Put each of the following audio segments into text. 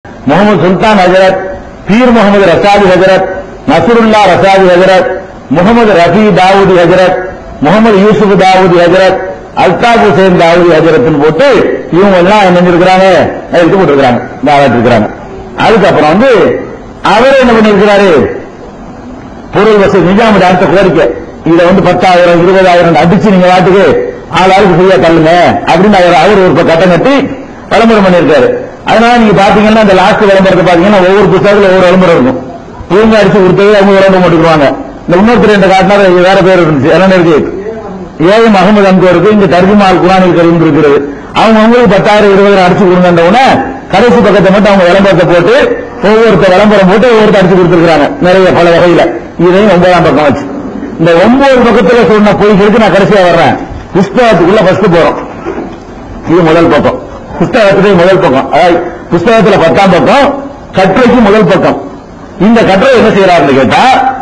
முகமது சுல்தான் ஹஜரத் பீர் முகமது ரசாதி ஹஜரத் நசருல்லா ரசாதி ஹஜரத் முகமது ரஃபி தாவூதி ஹஜரத் முகமது யூசுப் தாவூதி ஹஜரத் அல்தாப் ஹுசேன் தாவூதி ஹஜரத்னு போட்டு இவங்க எல்லாம் என்ன செஞ்சிருக்கிறாங்க எடுத்து போட்டிருக்கிறாங்க தாராட்டு இருக்கிறாங்க அதுக்கப்புறம் வந்து அவர் என்ன பண்ணிருக்கிறாரு பொருள் வசதி நிஜாம அடுத்த கோரிக்கை இத வந்து பத்தாயிரம் இருபதாயிரம் அடிச்சு நீங்க வாட்டுக்கு ஆளாளுக்கு ஃப்ரீயா தள்ளுங்க அப்படின்னு அவர் அவர் ஒரு கட்டம் கட்டி விளம்பரம் பண்ணியிருக்காரு அதனால நீங்க பாத்தீங்கன்னா இந்த லாஸ்ட் விளம்பரத்தை பாத்தீங்கன்னா ஒவ்வொரு புத்தகத்துல ஒவ்வொரு விளம்பரம் இருக்கும் இவங்க அடிச்சு கொடுத்தது அவங்க விளம்பரம் போட்டுக்குவாங்க இந்த இன்னொருத்தர் இந்த காட்டினார் இது வேற பேர் இருந்துச்சு என்ன இருக்கு ஏஎம் அகமது அங்கு இருக்கு இங்க தர்ஜுமால் குரானில் கரீம் இருக்கிறது அவங்க உங்களுக்கு பத்தாயிரம் இருபதாயிரம் அடிச்சு கொடுங்கன்ற உடனே கடைசி பக்கத்தை மட்டும் அவங்க விளம்பரத்தை போட்டு ஒவ்வொருத்தர் விளம்பரம் போட்டு ஒவ்வொருத்தர் அடிச்சு கொடுத்துருக்காங்க நிறைய பல வகையில இதையும் ஒன்பதாம் பக்கம் வச்சு இந்த ஒன்பது பக்கத்துல சொன்ன பொய்களுக்கு நான் கடைசியா வர்றேன் புஸ்தகத்துக்குள்ள ஃபர்ஸ்ட் போறோம் இது முதல் பக்கம் புஸ்தகத்துக்கு முதல் பக்கம் அதாவது புஸ்தகத்துல பத்தாம் பக்கம் கட்டுரைக்கு முதல் பக்கம் இந்த கட்டுரை என்ன செய்யறாருன்னு கேட்டா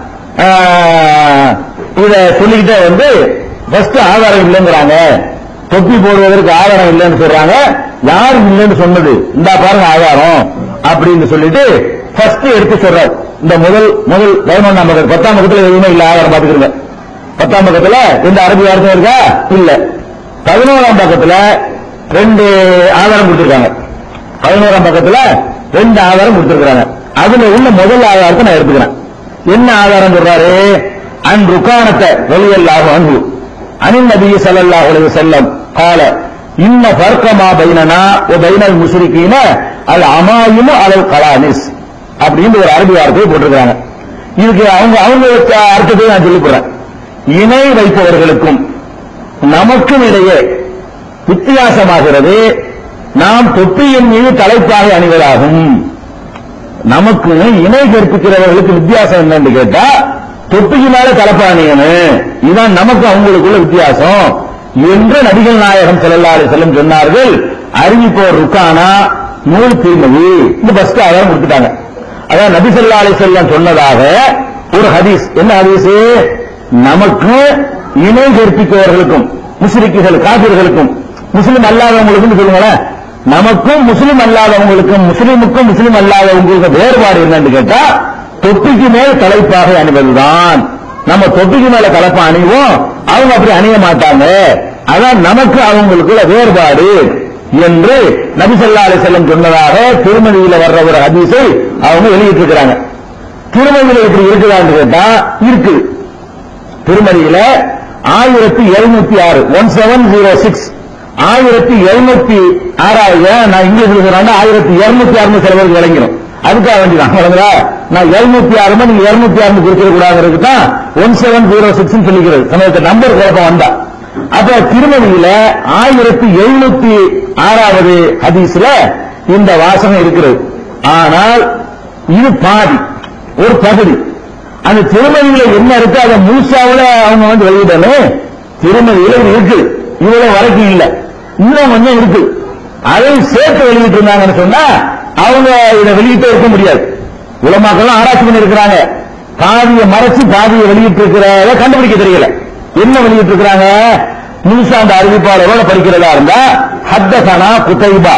ஆஹ், இத சொல்லிக்கிட்டே வந்து ஃபர்ஸ்ட் ஆதாரம் இல்லைங்கிறாங்க தொப்பி போடுவதற்கு ஆதாரம் இல்லைன்னு சொல்றாங்க யாரும் இல்லைன்னு சொன்னது இந்த பாருங்க ஆதாரம் அப்படின்னு சொல்லிட்டு ஃபர்ஸ்ட் எடுத்து சொல்றாரு இந்த முதல் முதல் பதினொன்றாம் பக்கத்து பத்தாம் பக்கத்துல எதுவுமே இல்ல ஆதாரம் பாத்துக்கிறீங்க பத்தாம் பக்கத்துல எந்த அரபி வார்த்தை இருக்கா இல்ல பதினோராம் பக்கத்துல ரெண்டு ஆதாரம் கொடுத்திருக்காங்க பதினோராம் பக்கத்துல ரெண்டு ஆதாரம் கொடுத்திருக்காங்க அதுல உள்ள முதல் ஆதாரத்தை நான் எடுத்துக்கிறேன் என்ன ஆதாரம் சொல்றாரு அன் ருக்கானத்தை வெளியல்லாக அன்பு அனில் நபி ஸல்லல்லாஹு அலைஹி வஸல்லம் قال இன்ன ஃபர்கமா பைனனா வ பைனல் முஸ்ரிகீன அல் அமாயிமு அலல் கலானிஸ் அப்படின்னு ஒரு அரபி வார்த்தையை போட்டிருக்காங்க இதுக்கு அவங்க அவங்க வச்ச அர்த்தத்தை நான் சொல்லிப் போறேன் இணை வைப்பவர்களுக்கும் நமக்கும் இடையே வித்தியாசமாகிறது நாம் தொப்பியின் மீது தலைப்பாக அணிவதாகும் நமக்கு இணை கற்பிக்கிறவர்களுக்கு வித்தியாசம் என்னன்னு கேட்டா தொப்பிக்கு மேல தலைப்பா அணியணும் இதுதான் நமக்கு அவங்களுக்குள்ள வித்தியாசம் என்று நபிகள் நாயகம் ஸல்லல்லாஹு அலைஹி வஸல்லம் சொன்னார்கள் அறிவிப்போர் ருக்கானா நூல் தீர்மதி இந்த ஃபர்ஸ்ட் ஆதாரம் கொடுத்துட்டாங்க அதான் நபி ஸல்லல்லாஹு அலைஹி வஸல்லம் சொன்னதாக ஒரு ஹதீஸ் என்ன ஹதீஸ் நமக்கு இணை கற்பிப்பவர்களுக்கும் முஸ்லிக்குகள் காபிர்களுக்கும் முஸ்லிம் அல்லாதவங்களுக்கும் சொல்லுங்களேன் நமக்கும் முஸ்லிம் அல்லாதவங்களுக்கும் முஸ்லிமுக்கும் முஸ்லிம் அல்லாதவங்களுக்கும் வேறுபாடு என்னன்னு கேட்டா தொப்பிக்கு மேல் தலைப்பாக அணிவதுதான் நம்ம தொப்பிக்கு மேல தலைப்பா அணிவோம் அவங்க அப்படி அணிய மாட்டாங்க அதான் நமக்கு அவங்களுக்குள்ள வேறுபாடு என்று நபி ஸல்லல்லாஹு அலைஹி வஸல்லம் சொன்னதாக திருமதியில வர்ற ஒரு ஹதீஸை அவங்க வெளியிட்டிருக்கிறாங்க திருமதியில இப்படி இருக்குதான்னு கேட்டா இருக்குது திருமதியில ஆயிரத்தி எழுநூத்தி ஆறு ஒன் செவன் ஜீரோ சிக்ஸ் ஆயிரத்தி எழுநூத்தி ஆறாவது நான் இங்கிலீஷ்ல சொல்றேன் ஆயிரத்தி இருநூத்தி ஆறு சில பேருக்கு விளங்கிடும் அதுக்காக வேண்டிதான் வழங்குறா நான் எழுநூத்தி ஆறு நீங்க இருநூத்தி ஆறு குறிப்பிட கூடாதுக்கு தான் ஒன் செவன் ஜீரோ சிக்ஸ் சொல்லிக்கிறது சமயத்தை நம்பர் குழப்பம் வந்தா அப்ப திருமதியில ஆயிரத்தி எழுநூத்தி ஆறாவது ஹதீஸ்ல இந்த வாசகம் இருக்கிறது ஆனால் இது பாதி ஒரு பகுதி அந்த திருமதியில என்ன இருக்கு அதை முழுசாவில அவங்க வந்து வெளியிடணும் திருமதியில இது இருக்கு இவ்வளவு வரைக்கும் இல்ல இன்னும் கொஞ்சம் இருக்கு அதை சேர்த்து வெளியிட்டு இருந்தாங்கன்னு சொன்னா அவங்க இதை வெளியிட்டே இருக்க முடியாது உலமாக்கெல்லாம் ஆராய்ச்சி பண்ணி இருக்கிறாங்க பாதியை மறைச்சு பாதியை வெளியிட்டு இருக்கிறத கண்டுபிடிக்க தெரியல என்ன வெளியிட்டு இருக்கிறாங்க முழுசா அந்த அறிவிப்பாளரோட படிக்கிறதா இருந்தா ஹத்தசனா குதைபா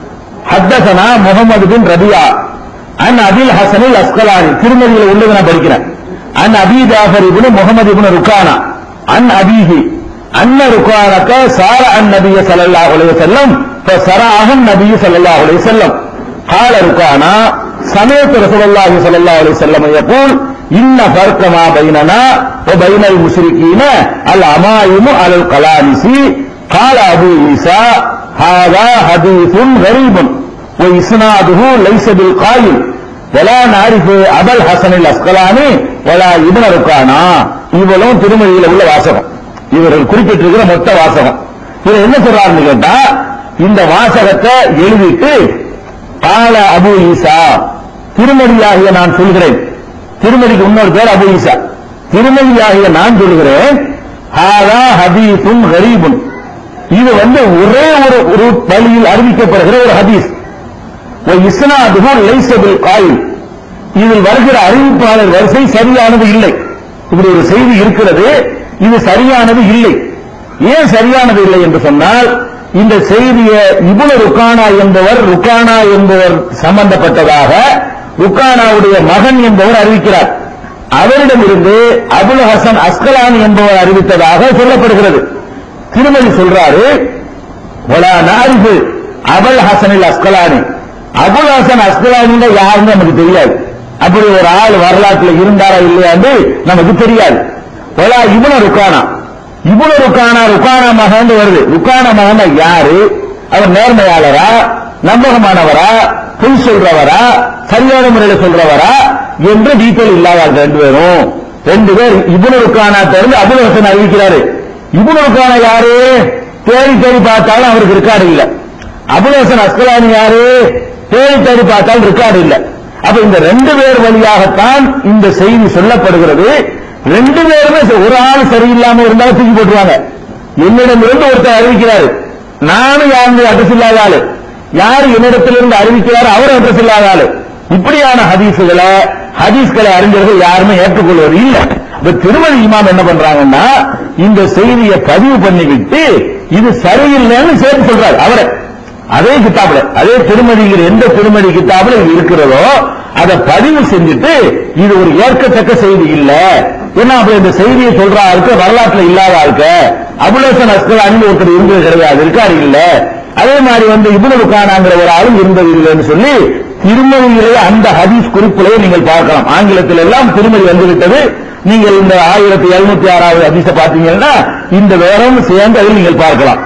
ஹத்தசனா முகமது பின் ரபியா அன் அபில் ஹசனில் அஸ்கலானி திருமதியில் உள்ளது நான் படிக்கிறேன் அன் அபி ஜாஃபர் இப்னு முகமது இப்னு ருக்கானா அன் அபீஹி அன்ன ருக்கானக்க சார அன் நபிய ஸல்லல்லாஹு அலைஹி வஸல்லம் فسرعه النبي صلى الله عليه وسلم قال ركانا سمعت رسول الله صلى الله عليه وسلم يقول إن فرق ما بيننا وبين المشركين العمائم على القلانس قال أبو عيسى هذا حديث غريب وإسناده ليس بالقائل ولا نعرف أبا الحسن الأسقلاني ولا ابن ركانا இவளும் திருமதியில உள்ள வாசகம் இவர்கள் குறிப்பிட்டிருக்கிற மொத்த வாசகம் இவர் என்ன சொல்றாருன்னு கேட்டா இந்த வாசகத்தை எழுதிட்டு கால அபு ஈசா திருமதியாகிய நான் சொல்கிறேன் திருமதிக்கு இன்னொரு பேர் அபு ஈசா திருமதியாகிய நான் சொல்கிறேன் ஹாதா ஹதீஸும் கரீபுன் இது வந்து ஒரே ஒரு ஒரு வழியில் அறிவிக்கப்படுகிற ஒரு ஹதீஸ் இஸ்னாதுகு லைசபில் காயில் இதில் வருகிற அறிவிப்பாளர் வரிசை சரியானது இல்லை இப்படி ஒரு செய்தி இருக்கிறது இது சரியானது இல்லை ஏன் சரியானது இல்லை என்று சொன்னால் இந்த செய்தியை இபுன ருக்கானா என்பவர் ருக்கானா என்பவர் சம்பந்தப்பட்டதாக ருக்கானாவுடைய மகன் என்பவர் அறிவிக்கிறார் அவரிடமிருந்து அபுல் ஹசன் அஸ்கலானி என்பவர் அறிவித்ததாக சொல்லப்படுகிறது திருமதி சொல்றாரு ஒலா நாரிஃபு அபுல் ஹசனில் அஸ்கலானி அபுல் ஹசன் அஸ்கலானிங்க யாருன்னு நமக்கு தெரியாது அப்படி ஒரு ஆள் வரலாற்றுல இருந்தாரா இல்லையான்னு நமக்கு தெரியாது ஒலா இபுன ருக்கானா இபுன ருக்கானா ருக்கானா மகன் வருது ருக்கானா மகன் யாரு அவர் நேர்மையாளரா நம்பகமானவரா பொய் சொல்றவரா சரியான முறையில் சொல்றவரா என்று டீட்டெயில் இல்லாத ரெண்டு பேரும் ரெண்டு பேர் இபுன ருக்கானா தெரிந்து அபுல் ஹசன் அறிவிக்கிறாரு இபுன ருக்கானா யாரு தேடி தேடி பார்த்தாலும் அவருக்கு ரெக்கார்டு இல்ல அபுலேசன் அஸ்கலானி யாரு தேடி தேடி பார்த்தாலும் ரெக்கார்டு இல்ல அப்ப இந்த ரெண்டு பேர் வழியாகத்தான் இந்த செய்தி சொல்லப்படுகிறது ரெண்டு பேருமே ச- ஒரு ஆள் சரியில்லாம இருந்தாலும் தூக்கி போட்டுருவாங்க என்னிடம் இருந்து ஒருத்தர் அறிவிக்கிறாரு நானும் யாருடைய அட்ரஸ் இல்லாத ஆளு யார் என்னிடத்திலிருந்து அறிவிக்கிறாரோ அவர் அட்ரஸ் இல்லாத ஆளு இப்படியான ஹதீஸுகளை ஹதீஸ்களை அறிஞர்கள் யாருமே ஏற்றுக்கொள்வது இல்லை இப்ப திருமதி இமாம் என்ன பண்றாங்கன்னா இந்த செய்தியை பதிவு பண்ணிவிட்டு இது சரியில்லைன்னு சேர்த்து சொல்றாரு அவரை அதே கித்தாபுல அதே திருமதிங்கிற எந்த திருமதி கித்தாபுல இது இருக்கிறதோ அதை பதிவு செஞ்சுட்டு இது ஒரு ஏற்கத்தக்க செய்தி இல்ல ஏன்னா அப்படி இந்த செய்தியை சொல்ற ஆளுக்கு வரலாற்றுல இல்லாத ஆளுக்கு அபுலேசன் அஸ்கலானி ஒருத்தர் இருந்தது கிடையாது இருக்காரு இல்ல அதே மாதிரி வந்து இபுனு கானாங்கிற ஒரு ஆளும் இருந்தது இல்லைன்னு சொல்லி திருமதியிலே அந்த ஹதீஸ் குறிப்பிலே நீங்கள் பார்க்கலாம் ஆங்கிலத்தில் எல்லாம் திருமதி வந்துவிட்டது நீங்கள் இந்த ஆயிரத்தி எழுநூத்தி ஆறாவது ஹதீஸை பார்த்தீங்கன்னா இந்த விவரம் சேர்ந்து அதில் நீங்கள் பார்க்கலாம்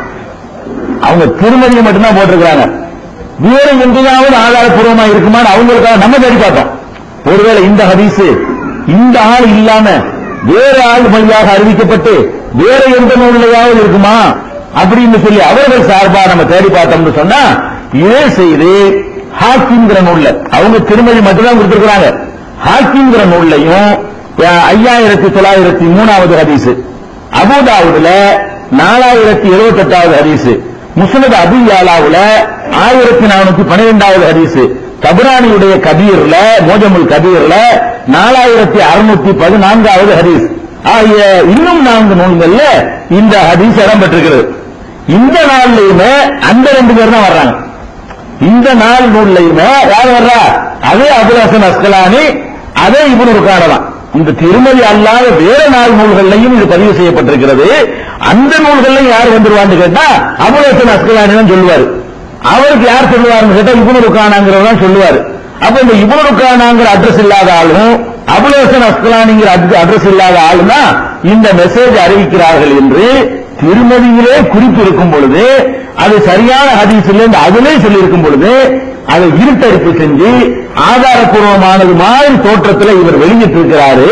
அவங்க திருமதியை மட்டும்தான் போட்டிருக்கிறாங்க வேற எங்கேயாவது ஆதாரப்பூர்வமா இருக்குமான்னு அவங்களுக்காக நம்ம தேடி பார்த்தோம் ஒருவேளை இந்த ஹதீஸ் இந்த ஆள் இல்லாம வேற ஆள் வழியாக அறிவிக்கப்பட்டு வேற எந்த நூலையாவது இருக்குமா அப்படின்னு சொல்லி அவர்கள் சார்பா நம்ம தேடி பார்த்தோம்னு சொன்னா இதே செய்தி ஹாக்கிங்கிற நூல்ல அவங்க திருமதி மட்டும்தான் கொடுத்திருக்கிறாங்க ஹாக்கிங்கிற நூல்லையும் ஐயாயிரத்தி தொள்ளாயிரத்தி மூணாவது ஹதீஸ் அபுதாவுதுல நாலாயிரத்தி எழுபத்தி எட்டாவது ஹதீஸ் முஸ்னத் அபு யாலாவுல ஆயிரத்தி நானூத்தி பன்னிரெண்டாவது ஹதீஸ் தபுரானியுடைய கபீர்ல மோஜமுல் கபீர்ல நாலாயிரத்தி அறுநூத்தி பதினான்காவது ஹதீஸ் ஆகிய இன்னும் நான்கு நூல்கள்ல இந்த ஹதீஸ் இடம்பெற்றிருக்கிறது இந்த நாள்லயுமே அந்த ரெண்டு பேர் தான் வர்றாங்க இந்த நாள் நூல்லையுமே யார் வர்றா அதே அபுல் அஸ்கலானி அதே இவனு தான் இந்த திருமதி அல்லாத வேற நாள் நூல்கள்லையும் இது பதிவு செய்யப்பட்டிருக்கிறது அந்த நூல்கள்லையும் யார் வந்துருவான்னு கேட்டா அபுல் அஸ்கலானி தான் சொல்லுவாரு அவருக்கு யார் சொல்லுவாருன்னு கேட்டா இபுனு ருக்கானாங்கிறவர் தான் சொல்லுவாரு அப்ப இந்த இபுனு ருக்கானாங்கிற அட்ரஸ் இல்லாத ஆளும் அபுலேசன் அஸ்கலானிங்கிற அட்ரஸ் இல்லாத ஆளும் தான் இந்த மெசேஜ் அறிவிக்கிறார்கள் என்று திருமதியிலே குறிப்பு இருக்கும் பொழுது அது சரியான ஹதீஸில் இருந்து அதிலே சொல்லியிருக்கும் பொழுது அதை இருட்டடிப்பு செஞ்சு ஆதாரப்பூர்வமானது மாதிரி தோற்றத்தில் இவர் வெளியிட்டிருக்கிறாரு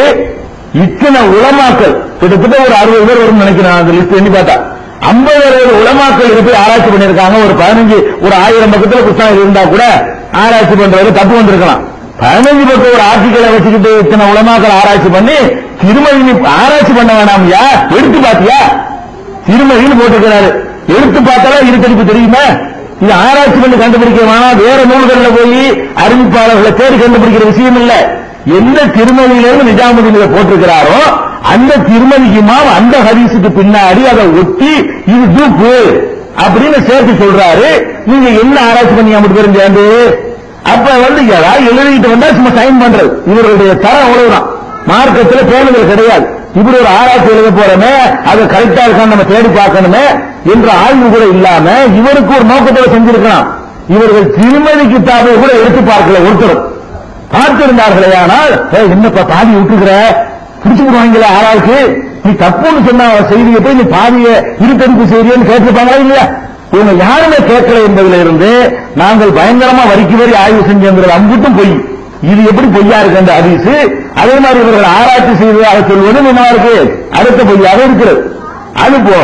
இத்தனை உளமாக்கல் கிட்டத்தட்ட ஒரு அறுபது பேர் வரும் நினைக்கிறேன் அந்த லிஸ்ட் எண்ணி பார்த்தா ஐம்பது அறுபது உளமாக்கல் இருக்கு ஆராய்ச்சி பண்ணிருக்காங்க ஒரு பதினஞ்சு ஒரு ஆயிரம் பக்கத்துல புத்தகம் இருந்தா கூட ஆராய்ச்சி பண்றது தப்பு வந்திருக்கலாம் பதினஞ்சு பக்கம் ஒரு ஆர்டிக்கலை வச்சுக்கிட்டு இத்தனை உளமாக்கல் ஆராய்ச்சி பண்ணி திருமதி நீ ஆராய்ச்சி பண்ண வேணாம்யா எடுத்து பாத்தியா திருமதின்னு போட்டிருக்கிறாரு எடுத்து பார்த்தாலும் இருட்டடிப்பு தெரியுமா இது ஆராய்ச்சி பண்ணி கண்டுபிடிக்க வேணாம் வேற நூல்கள்ல போய் அறிவிப்பாளர்களை தேடி கண்டுபிடிக்கிற விஷயம் இல்ல எந்த திருமதியிலிருந்து நிஜாமுதீன்ல போட்டிருக்கிறாரோ அந்த திருமதிக்குமாம் அந்த ஹதீஸுக்கு பின்னாடி அதை ஒட்டி இது தூப்பு அப்படின்னு சேர்த்து சொல்றாரு நீங்க என்ன ஆராய்ச்சி பண்ணி அப்படி தெரிஞ்சாண்டு அப்ப வந்து யாராவது எழுதிட்டு வந்தா சும்மா சைன் பண்றது இவருடைய தரம் அவ்வளவுதான் மார்க்கத்துல பேணுதல் கிடையாது இப்படி ஒரு ஆராய்ச்சி எழுத போறோமே அது கரெக்டா இருக்கான்னு நம்ம தேடி பார்க்கணுமே என்ற ஆய்வு கூட இல்லாம இவருக்கு ஒரு நோக்கத்தோட செஞ்சிருக்கலாம் இவர்கள் திருமதி கித்தாபை கூட எடுத்து பார்க்கல ஒருத்தரும் பார்த்திருந்தார்களே ஆனால் "ஏய், என்னப்பா பாதி விட்டுக்கிற பிடிச்சு விடுவாங்களே ஆராய்ச்சி நீ தப்புன்னு சொன்ன செய்தியை போய் நீ பாதிய இருட்டடிப்பு செய்தியன்னு கேட்டிருப்பாங்களா இல்லையா இவங்க யாருமே கேட்கல என்பதில இருந்து நாங்கள் பயங்கரமா வரிக்கு வரி ஆய்வு செஞ்சோங்கிறது அம்புட்டும் பொய் இது எப்படி பொய்யா இருக்கு அந்த ஹதீஸ் அதே மாதிரி இவர்கள் ஆராய்ச்சி செய்ததாக சொல்வது என்ன இருக்கு அடுத்த பொய்யாக இருக்கிறது அது போக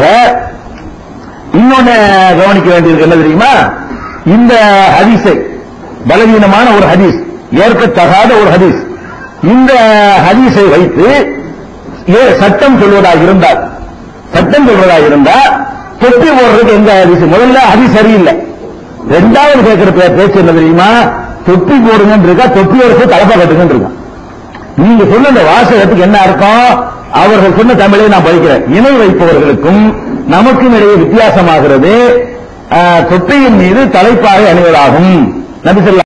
இன்னொன்னு கவனிக்க வேண்டியிருக்கு என்ன தெரியுமா இந்த ஹதீஸை பலவீனமான ஒரு ஹதீஸ் ஏற்கத்தகாத ஒரு ஹதீஸ் இந்த ஹதீஸை வைத்து ஏ- சட்டம் சொல்வதாக இருந்தால் சட்டம் சொல்வதாக இருந்தா தொப்பி போடுறதுக்கு எங்க ஹதீஸ் முதல்ல ஹதீஸ் சரியில்லை ரெண்டாவது கேட்கிற பே- பேச்சு என்ன தெரியுமா தொப்பி போடுங்கன்னு இருக்கா தொப்பி எடுத்து தலைப்பா கட்டுங்கன்னு இருக்கா நீங்க சொன்ன இந்த வாசகத்துக்கு என்ன அர்த்தம் அவர்கள் சொன்ன தமிழை நான் படிக்கிறேன் இணை வைப்பவர்களுக்கும் நமக்கும் இடையே வித்தியாசமாகிறது ஆஹ், தொப்பியின் மீது தலைப்பாகை அணிவதாகும் நபி ஸல்லல்லாஹு